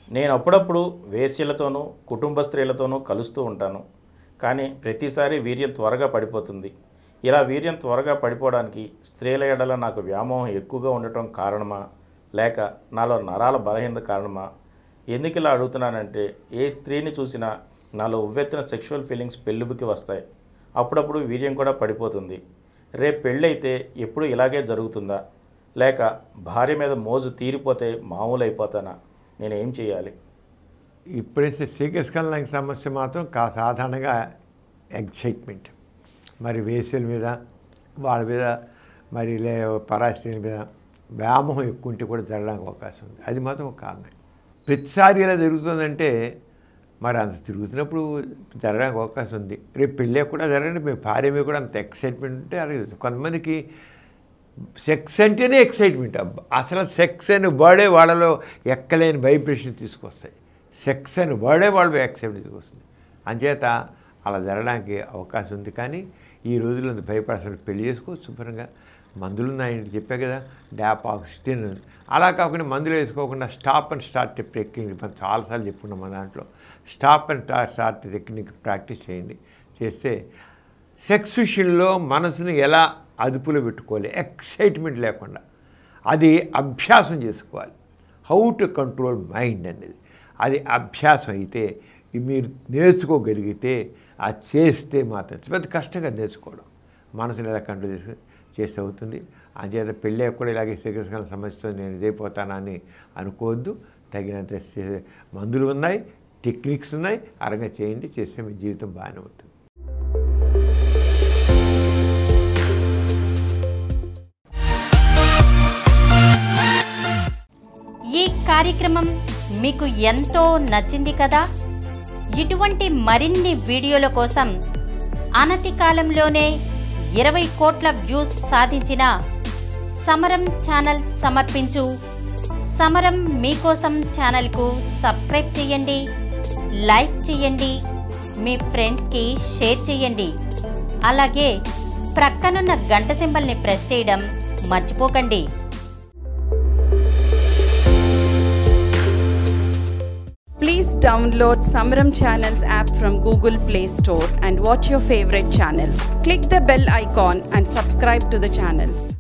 నేను అప్పుడప్పుడు వేశ్యలతోనూ కుటుంబ స్త్రీలతోనూ కలుస్తూ ఉంటాను కానీ ప్రతిసారి వీర్యం త్వరగా పడిపోతుంది ఇలా వీర్యం త్వరగా పడిపోవడానికి స్త్రీల ఎడల నాకు వ్యామోహం ఎక్కువగా ఉండటం కారణమా లేక నాలో నరాల బలహీనత కారణమా ఎందుకు ఇలా అడుగుతున్నానంటే ఏ స్త్రీని చూసినా నాలో ఉవ్వెత్తిన సెక్షువల్ ఫీలింగ్స్ పెళ్ళిబుకి వస్తాయి అప్పుడప్పుడు వీర్యం కూడా పడిపోతుంది రేపు పెళ్ళైతే ఎప్పుడు ఇలాగే జరుగుతుందా లేక భార్య మీద మోజు తీరిపోతే మామూలు అయిపోతానా నేనేం చేయాలి ఇప్పుడైతే శ్రీకృష్ణానికి సమస్య మాత్రం కా సాధారణంగా ఎగ్జైట్మెంట్ మరి వేసుల మీద వాళ్ళ మీద మరి లే పరాశ్రీల మీద వ్యామోహం ఎక్కువ ఉంటే కూడా జరగడానికి అవకాశం ఉంది అది మాత్రం ఒక కారణం ప్రతిసారి ఇలా జరుగుతుందంటే మరి అంత తిరుగుతున్నప్పుడు జరగడానికి అవకాశం ఉంది రేపు పెళ్ళే కూడా జరగండి మీ భార్య మీద కూడా అంత ఎక్సైట్మెంట్ ఉంటే అలాగే కొంతమందికి సెక్స్ అంటేనే ఎక్సైట్మెంట్ అబ్బా అసలు సెక్స్ అనే వర్డే వాళ్ళలో ఎక్కలేని వైబ్రేషన్ తీసుకొస్తాయి సెక్స్ అని వర్డే వాళ్ళు ఎక్సైట్మెంట్ తీసుకొస్తుంది అంచేత అలా జరగడానికి అవకాశం ఉంది కానీ ఈ రోజుల్లో అంత భయపడాల్సిన పెళ్లి చేసుకోవచ్చు శుభ్రంగా మందులు ఉన్నాయని చెప్పే కదా డాపాక్సిటిన్ అలా కాకుండా మందులు వేసుకోకుండా స్టాప్ అండ్ స్టార్ట్ టెక్నిక్ మనం చాలాసార్లు చెప్పుకున్నాం మన దాంట్లో stop and start technique practice చేయండి చేస్తే సెక్స్ విషయంలో మనసుని ఎలా అదుపులో పెట్టుకోవాలి ఎక్సైట్మెంట్ లేకుండా అది అభ్యాసం చేసుకోవాలి హౌ టు కంట్రోల్ మైండ్ అనేది అది అభ్యాసం అయితే ఇది మీరు నేర్చుకోగలిగితే అది చేస్తే మాత్రం పెద్ద కష్టంగా నేర్చుకోవడం మనసుని ఎలా కంట్రోల్ చేసి చేస్తే అవుతుంది అంచేత పెళ్ళి కూడా ఇలాగే శ్రీకృష్ణ సమస్యతో నేను ఇదైపోతానని అనుకోవద్దు తగినంత చే- మందులు ఉన్నాయి టెక్నిక్స్ ఉన్నాయి అరగా చేయండి చేస్తే మీ జీవితం బాగానే ఉంటుంది ఈ కార్యక్రమం మీకు ఎంతో నచ్చింది కదా ఇటువంటి మరిన్ని వీడియోల కోసం అనతి కాలంలోనే ఇరవై కోట్ల వ్యూస్ సాధించిన సమరం ఛానల్ సమర్పించు సమరం మీకోసం ఛానల్కు సబ్స్క్రైబ్ చేయండి లైక్ చేయండి మీ ఫ్రెండ్స్కి షేర్ చేయండి అలాగే ప్రక్కనున్న గంట సింబల్ని ప్రెస్ చేయడం మర్చిపోకండి Please download Samaram Channels app from Google Play Store and watch your favorite channels. Click the bell icon and subscribe to the channels.